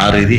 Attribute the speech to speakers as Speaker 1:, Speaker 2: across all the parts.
Speaker 1: സാറിരി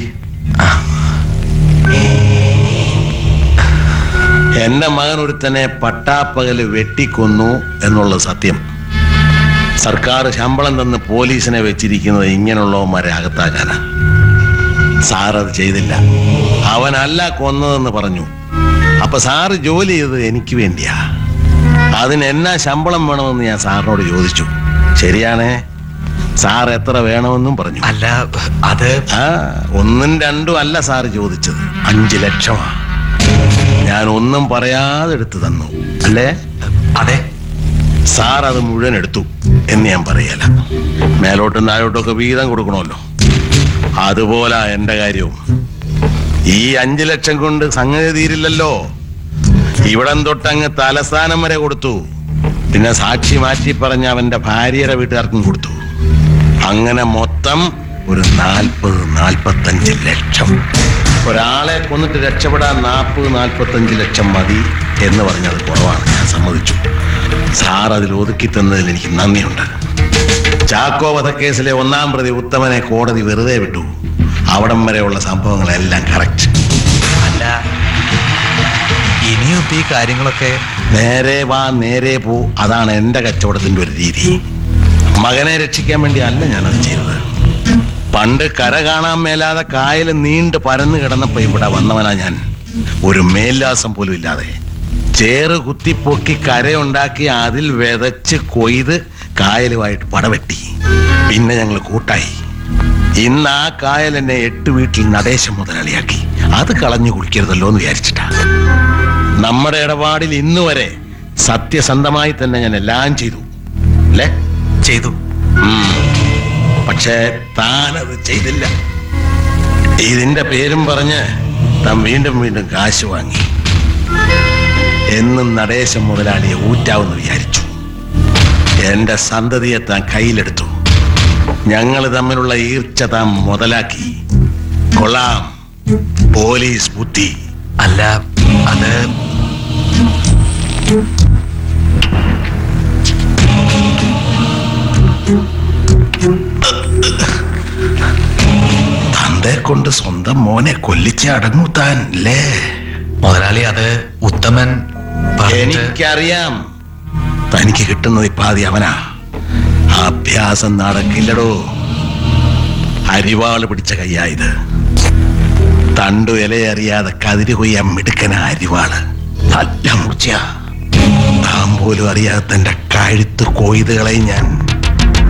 Speaker 1: എന്റെ മകൻ ഒരുത്തനെ പട്ടാപ്പകല് വെട്ടിക്കൊന്നു എന്നുള്ളത് സത്യം സർക്കാർ ശമ്പളം തന്ന് പോലീസിനെ വെച്ചിരിക്കുന്നത് ഇങ്ങനെയുള്ളവന്മാരെ അകത്താക്കാനാ സാറത് ചെയ്തില്ല അവനല്ല കൊന്നതെന്ന് പറഞ്ഞു അപ്പൊ സാറ് ജോലി ചെയ്തത് എനിക്ക് വേണ്ടിയാ അതിന് എന്നാ ശമ്പളം വേണമെന്ന് ഞാൻ സാറിനോട് ചോദിച്ചു ശരിയാണേ സാർ എത്ര വേണമെന്നും പറഞ്ഞു
Speaker 2: അല്ല അത്
Speaker 1: ആ ഒന്നും രണ്ടും അല്ല സാറ് ചോദിച്ചത് അഞ്ചു ലക്ഷമാ ഞാൻ ഒന്നും പറയാതെ എടുത്തു തന്നു അല്ലേ
Speaker 2: അതെ
Speaker 1: സാർ അത് മുഴുവൻ എടുത്തു എന്ന് ഞാൻ പറയല മേലോട്ടും താഴോട്ടും ഒക്കെ വീതം കൊടുക്കണമല്ലോ അതുപോലെ എന്റെ കാര്യവും ഈ അഞ്ചു ലക്ഷം കൊണ്ട് സംഗതി തീരില്ലല്ലോ ഇവിടം തൊട്ടങ്ങ് തലസ്ഥാനം വരെ കൊടുത്തു പിന്നെ സാക്ഷി മാറ്റി പറഞ്ഞ അവന്റെ ഭാര്യയുടെ വീട്ടുകാർക്കും കൊടുത്തു അങ്ങനെ മൊത്തം ഒരു നാൽപ്പത് നാൽപ്പത്തഞ്ച് ലക്ഷം ഒരാളെ കൊന്നിട്ട് രക്ഷപ്പെടാൻ നാൽപ്പത് നാൽപ്പത്തഞ്ച് ലക്ഷം മതി എന്ന് പറഞ്ഞത് കുറവാണ് ഞാൻ സമ്മതിച്ചു സാർ അതിൽ ഒതുക്കി തന്നതിൽ എനിക്ക് നന്ദിയുണ്ട് ചാക്കോ വധക്കേസിലെ ഒന്നാം പ്രതി ഉത്തമനെ കോടതി വെറുതെ വിട്ടു അവിടം വരെയുള്ള സംഭവങ്ങളെല്ലാം കറക്റ്റ്
Speaker 2: അല്ല ഇനിയും ഇപ്പൊ ഈ കാര്യങ്ങളൊക്കെ
Speaker 1: നേരെ വാ നേരെ പോ അതാണ് എന്റെ കച്ചവടത്തിന്റെ ഒരു രീതി മകനെ രക്ഷിക്കാൻ വേണ്ടി അല്ല ഞാനത് ചെയ്തത് പണ്ട് കര കാണാൻ മേലാതെ കായൽ നീണ്ട് പരന്നു കിടന്നപ്പോ ഇവിടെ വന്നവനാ ഞാൻ ഒരു മേൽലാസം പോലും ഇല്ലാതെ ചേറ് കുത്തിപ്പൊക്കി കരയുണ്ടാക്കി അതിൽ വിതച്ച് കൊയ്ത് കായലുമായിട്ട് പടവെട്ടി പിന്നെ ഞങ്ങൾ കൂട്ടായി ഇന്ന് ആ കായൽ എന്നെ എട്ട് വീട്ടിൽ നടേശം മുതലാളിയാക്കി അത് കളഞ്ഞു കുടിക്കരുതല്ലോ എന്ന് വിചാരിച്ചിട്ടാ നമ്മുടെ ഇടപാടിൽ ഇന്ന് വരെ സത്യസന്ധമായി തന്നെ ഞാൻ എല്ലാം ചെയ്തു അല്ലേ
Speaker 2: ചെയ്തു
Speaker 1: ഉം. പക്ഷേ താനത് ചെയ്തില്ല ഇതിന്റെ പേരും പറഞ്ഞ് താൻ വീണ്ടും വീണ്ടും കാശ് വാങ്ങി എന്നും നടേശം മുതലാളിയെ ഊറ്റാവെന്ന് വിചാരിച്ചു എന്റെ സന്തതിയെ താൻ കയ്യിലെടുത്തു ഞങ്ങൾ തമ്മിലുള്ള ഈർച്ച താൻ മുതലാക്കി കൊള്ളാം പോലീസ് ബുദ്ധി
Speaker 2: അല്ല അത്
Speaker 1: തന്റെ കൊണ്ട് സ്വന്തം മോനെ കൊല്ലിച്ച് അടങ്ങൂ താൻ അല്ലേ
Speaker 2: മുതലാളി അത് ഉത്തമൻ പറഞ്ഞിട്ട്
Speaker 1: എനിക്കറിയാം തനിക്ക് കിട്ടുന്നത് ഇപ്പാതി അവനാ ആ അഭ്യാസം നടക്കില്ലടോ അരിവാള് പിടിച്ച കയ്യായത് തണ്ടു ഇലയറിയാതെ കതിര് കൊയ്യാൻ മിടുക്കന അരിവാള് നല്ല മൂർച്ചയാ താൻ പോലും അറിയാതെ തന്റെ കഴുത്ത് കൊയ്തുകളെ ഞാൻ